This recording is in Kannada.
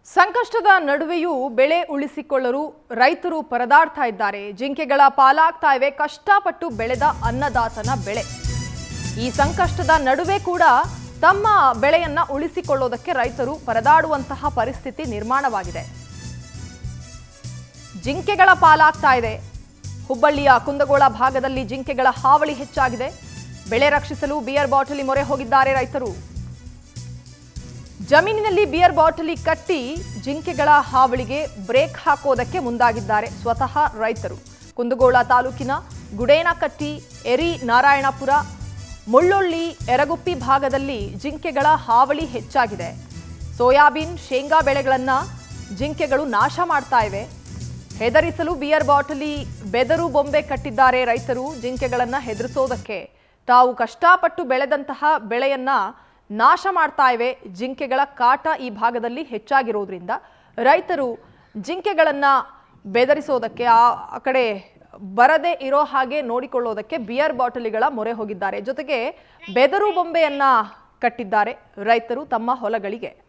ಸಂಕಷ್ಟದ ನಡುವೆಯೂ ಬೆಳೆ ಉಳಿಸಿಕೊಳ್ಳಲು ರೈತರು ಪರದಾಡ್ತಾ ಇದ್ದಾರೆ ಜಿಂಕೆಗಳ ಪಾಲಾಗ್ತಾ ಇವೆ ಕಷ್ಟಪಟ್ಟು ಬೆಳೆದ ಅನ್ನದಾತನ ಬೆಳೆ ಈ ಸಂಕಷ್ಟದ ನಡುವೆ ಕೂಡ ತಮ್ಮ ಬೆಳೆಯನ್ನ ಉಳಿಸಿಕೊಳ್ಳೋದಕ್ಕೆ ರೈತರು ಪರದಾಡುವಂತಹ ಪರಿಸ್ಥಿತಿ ನಿರ್ಮಾಣವಾಗಿದೆ ಜಿಂಕೆಗಳ ಪಾಲಾಗ್ತಾ ಇದೆ ಹುಬ್ಬಳ್ಳಿಯ ಕುಂದಗೋಳ ಭಾಗದಲ್ಲಿ ಜಿಂಕೆಗಳ ಹಾವಳಿ ಹೆಚ್ಚಾಗಿದೆ ಬೆಳೆ ರಕ್ಷಿಸಲು ಬಿಯರ್ ಬಾಟಲಿ ಮೊರೆ ಹೋಗಿದ್ದಾರೆ ರೈತರು ಜಮೀನಿನಲ್ಲಿ ಬಿಯರ್ ಬಾಟಲಿ ಕಟ್ಟಿ ಜಿಂಕೆಗಳ ಹಾವಳಿಗೆ ಬ್ರೇಕ್ ಹಾಕೋದಕ್ಕೆ ಮುಂದಾಗಿದ್ದಾರೆ ಸ್ವತಃ ರೈತರು ಕುಂದಗೋಳ ತಾಲೂಕಿನ ಗುಡೇನಕಟ್ಟಿ ಎರಿ ನಾರಾಯಣಪುರ ಮುಳ್ಳೊಳ್ಳಿ ಎರಗುಪ್ಪಿ ಭಾಗದಲ್ಲಿ ಜಿಂಕೆಗಳ ಹಾವಳಿ ಹೆಚ್ಚಾಗಿದೆ ಸೋಯಾಬೀನ್ ಶೇಂಗಾ ಬೆಳೆಗಳನ್ನ ಜಿಂಕೆಗಳು ನಾಶ ಮಾಡ್ತಾ ಇವೆ ಹೆದರಿಸಲು ಬಿಯರ್ ಬಾಟಲಿ ಬೆದರು ಬೊಂಬೆ ಕಟ್ಟಿದ್ದಾರೆ ರೈತರು ಜಿಂಕೆಗಳನ್ನ ಹೆದರಿಸೋದಕ್ಕೆ ತಾವು ಕಷ್ಟಪಟ್ಟು ಬೆಳೆದಂತಹ ಬೆಳೆಯನ್ನ ನಾಶ ಮಾಡ್ತಾ ಇವೆ ಜಿಂಕೆಗಳ ಕಾಟ ಈ ಭಾಗದಲ್ಲಿ ಹೆಚ್ಚಾಗಿರೋದ್ರಿಂದ ರೈತರು ಜಿಂಕೆಗಳನ್ನ ಬೆದರಿಸೋದಕ್ಕೆ ಆ ಆ ಕಡೆ ಬರದೇ ಇರೋ ಹಾಗೆ ನೋಡಿಕೊಳ್ಳೋದಕ್ಕೆ ಬಿಯರ್ ಬಾಟಲಿಗಳ ಮೊರೆ ಹೋಗಿದ್ದಾರೆ ಜೊತೆಗೆ ಬೆದರು ಬೊಂಬೆಯನ್ನ ಕಟ್ಟಿದ್ದಾರೆ ರೈತರು ತಮ್ಮ ಹೊಲಗಳಿಗೆ